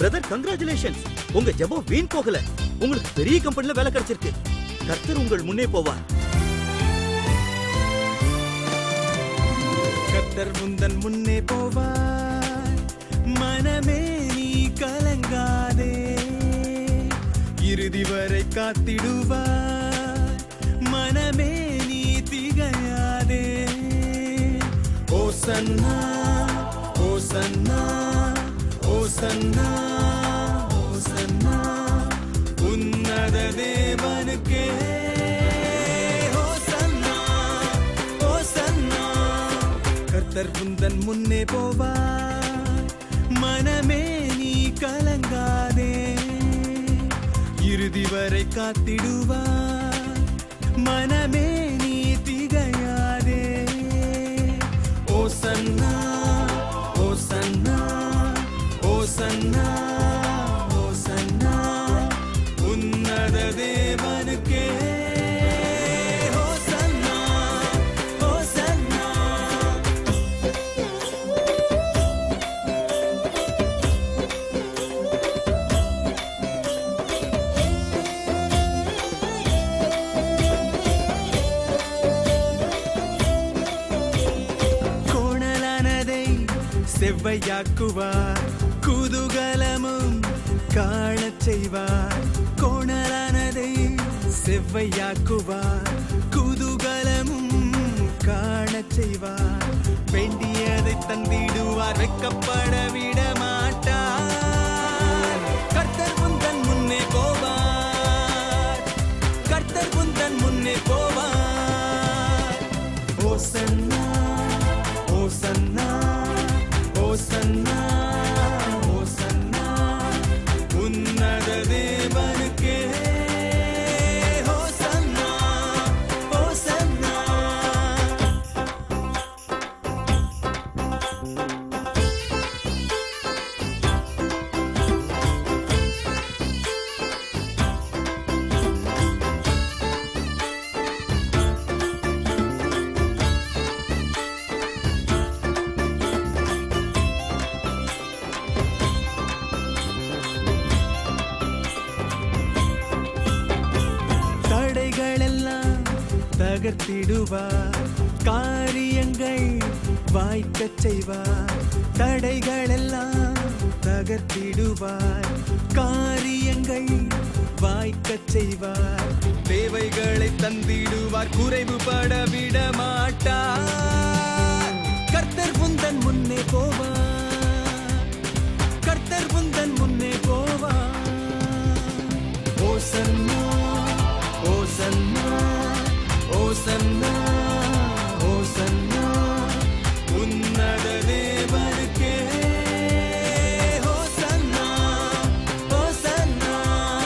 Brother congratulations உங்க ஜெபம் வீண் போகல உங்களுக்கு பெரிய கம்பெனில வேலை கிடைச்சிருக்கு கர்த்தர் உங்கள் முன்னே போவார் கர்த்தர் முந்தன் முன்னே போவார் மனமே நீ கலங்காதே இறுதி வரை காத்திடுவார் மனமே நீ திகையாதே ஓ சன்னா ஓ சன்னா ஓ சன்னா ஓ சன்னா உன்னத தேவனுக்கே ஹோசன்னா, ஹோசன்னா. கர்த்தர் உந்தன் முன்னே போவார் மனமே நீ கலங்காதே இறுதி வரை காத்திடுவார் மனமே நீ திகையாதே ஓ சன்னா ஓ சன்னா ஓ சன்னா ஓ சன்னா உன்னத தேவனுக்கே ஹோசன்னா, ஹோசன்னா. கோணலானதை செவ்வையாக்குவார் குதூகலமும் காணச் செய்வார் கோணலானதை செவ்வையாக்குவார் குதூகலமும் காணச் செய்வார் வேண்டியதை தந்திடுவார் வெக்கப்பட விட மாட்டார் கர்த்தர் உந்தன் முன்னே போவார் கர்த்தர் உந்தன் முன்னே போவார் ஓசன்னா ஓசன்னா ஓசன்னா ஓசன்னா உன்னத தேவனுக்கே ஹோசன்னா ஹோசன்னா தடைகளெல்லாம் தகர்த்திடுவார் காரியங்கள் வாய்க்கச் செய்வார் தடைகளெல்லாம் தகர்த்திடுவார் காரியங்கள் வாய்க்கச் செய்வார் தேவைகளை தந்திடுவார் குறைவுபட விட மாட்டார் கர்த்தர் உந்தன் முன்னே போவார் கர்த்தர் உந்தன் முன்னே போவார் ஓசன்னா ஓசன்னா ஓசன்னா ஓசன்னா உன்னத தேவனுக்கே ஓசன்னா ஓசன்னா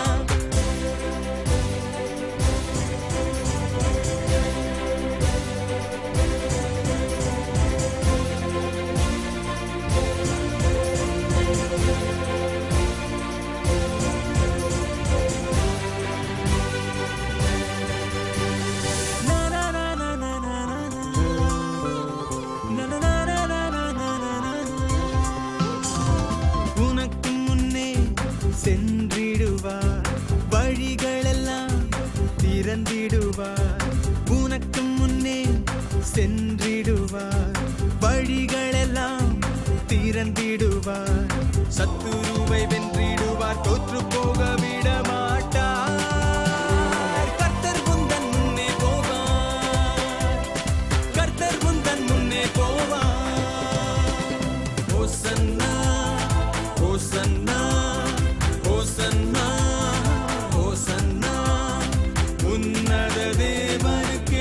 உனக்கு முன்னே சென்றிடுவார் வழிகளெல்லாம் திறந்திடுவார் உனக்கு முன்னே சென்றிடுவார் வழிகளெல்லாம் திறந்திடுவார் சத்துருவை வென்றிடுவார் தோற்று போக விட மாட்டார் கர்த்தர் உந்தன் முன்னே போவார் கர்த்தர் உந்தன் முன்னே போவார் ஓசன்னா ஓசன்னா ஓசன்னா ஓசன்னா உன்னத தேவனுக்கே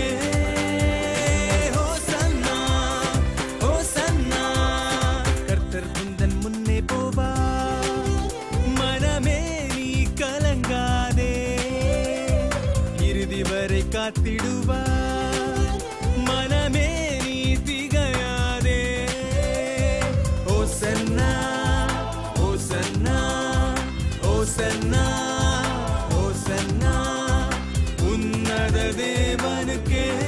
ஓசன்னா ஓசன்னா கர்த்தர் உந்தன் முன்னே போவார் மனமே நீ கலங்காதே இறுதி வரை காத்திடுவார் மனமே நீ திகையாதே ஓசன்னா ஓசன்னா ஓசன்னா ஓசன்னா உன்னத தேவனுக்கே